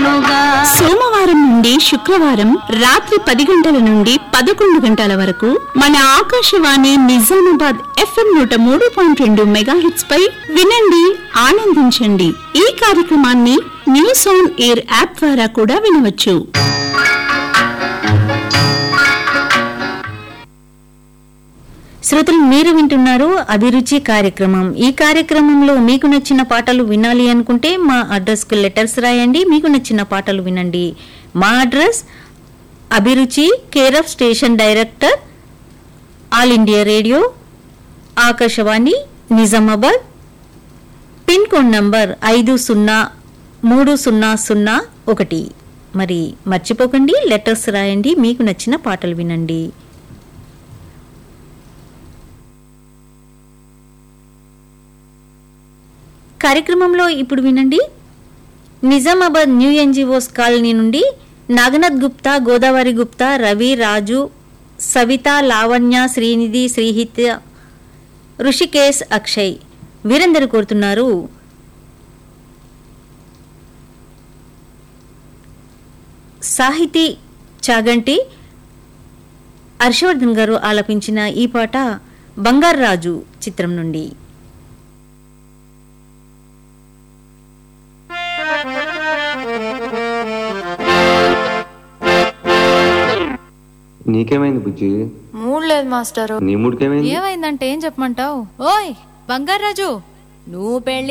పండుగ సోమవారం నుండి శుక్రవారం రాత్రి పది గంటల నుండి పదకొండు గంటల వరకు మన ఆకాశవాణి నిజామాబాద్ ఎఫ్ఎం నూట మూడు పాయింట్ రెండు మెగాహిట్స్ పై వినండి ఆనందించండి ఈ కార్యక్రమాన్ని న్యూస్ ఆన్ ఎయిర్ యాప్ ద్వారా కూడా వినవచ్చు శ్రోతలు మీరు వింటున్నారు అభిరుచి కార్యక్రమం ఈ కార్యక్రమంలో మీకు నచ్చిన పాటలు వినాలి అనుకుంటే మా అడ్రస్కు లెటర్స్ రాయండి మీకు నచ్చిన పాటలు వినండి మా అడ్రస్ అభిరుచి care of station director All India Radio Akashvani Nizamabad pin code number ఐదు సున్నా మూడు సున్నా సున్నా ఒకటి మరి మర్చిపోకండి లెటర్స్ రాయండి మీకు నచ్చిన పాటలు వినండి కార్యక్రమంలో ఇప్పుడు వినండి నిజామాబాద్ న్యూ ఎన్జిఓస్ కాలనీ నుండి నాగనాథ్ గుప్తా గోదావరి గుప్తా రవి రాజు సవిత లావణ్య శ్రీనిధి శ్రీహిత ఋషికేశ్ అక్షయ్ వీరందరూ కోరుతున్నారు సాహితీ చాగంటి హర్షవర్ధన్ గారు ఆలపించిన ఈ పాట బంగారు రాజు చిత్రం నుండి నీకేమైంది బుజ్జి మూడ్ లేదు మాస్టరు నీ మూడికేమైంది ఏమైందంటే ఏం చెప్పమంటావు ఓయ్ బంగారాజు నువ్వు పెళ్లి